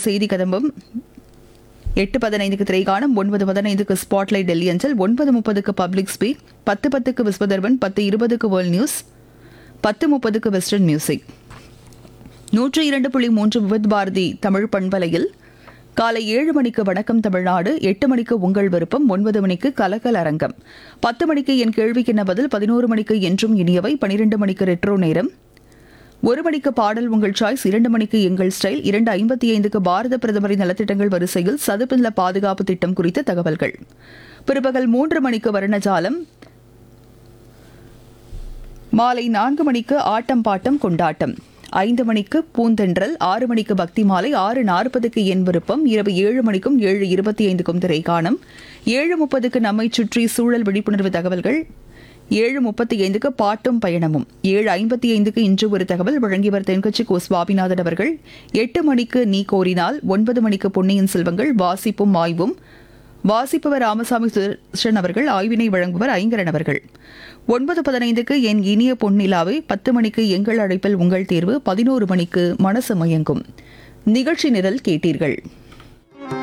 செய்தி கதம்பம் எட்டு பதினைந்துக்கு திரைகாணம் ஒன்பது பதினைந்துக்கு ஸ்பாட்லைட் டெல்லி அஞ்சல் ஒன்பது முப்பதுக்கு பப்ளிக் ஸ்பீக் பத்து பத்துக்கு விஸ்வதர்பன் பத்து இருபதுக்கு வேர்ல்ட் நியூஸ் பத்து முப்பதுக்கு வெஸ்டர்ன் மியூசிக் நூற்றி இரண்டு புள்ளி மூன்று விவித் பாரதி தமிழ் பண்பலையில் காலை ஏழு மணிக்கு வணக்கம் தமிழ்நாடு எட்டு மணிக்கு உங்கள் விருப்பம் ஒன்பது மணிக்கு கலக்கல் அரங்கம் பத்து மணிக்கு என் கேள்விக்கென்ன பதில் பதினோரு மணிக்கு என்றும் இனியவை பனிரெண்டு மணிக்கு ரெட்ரோ நேரம் ஒரு மணிக்கு பாடல் உங்கள் சாய்ஸ் இரண்டு மணிக்கு எங்கள் ஸ்டைல் இரண்டு ஐம்பத்தி ஐந்துக்கு பாரத பிரதமரின் நலத்திட்டங்கள் வரிசையில் சதுப்பு நில பாதுகாப்பு திட்டம் குறித்த தகவல்கள் பிற்பகல் மூன்று மணிக்கு வர்ணஜாலம் மாலை நான்கு மணிக்கு ஆட்டம் பாட்டம் கொண்டாட்டம் ஐந்து மணிக்கு பூந்தென்றல் ஆறு மணிக்கு பக்தி மாலை ஆறு நாற்பதுக்கு என் விருப்பம் இரவு ஏழு மணிக்கும் ஏழு இருபத்தி ஐந்துக்கும் திரைக்காணம் ஏழு முப்பதுக்கு நம்மை சுற்றி சூழல் விழிப்புணர்வு தகவல்கள் ஏழு முப்பத்தி ஐந்துக்கு பாட்டும் பயணமும் ஏழு ஐம்பத்தி ஐந்துக்கு இன்று ஒரு தகவல் வழங்கியவர் தென்கட்சி கோ சுவாமிநாதன் அவர்கள் எட்டு மணிக்கு நீ கோரினால் ஒன்பது மணிக்கு பொன்னியின் செல்வங்கள் வாசிப்பும் ஆய்வும் வாசிப்பவர் ராமசாமி சுதர்ஷன் அவர்கள் ஆய்வினை வழங்குவர் ஐங்கரன் அவர்கள் ஒன்பது பதினைந்துக்கு என் இனிய பொன்னிலாவை பத்து மணிக்கு எங்கள் அழைப்பில் உங்கள் தேர்வு பதினோரு மணிக்கு மனசு மயங்கும் நிகழ்ச்சி நிரல் கேட்டீர்கள்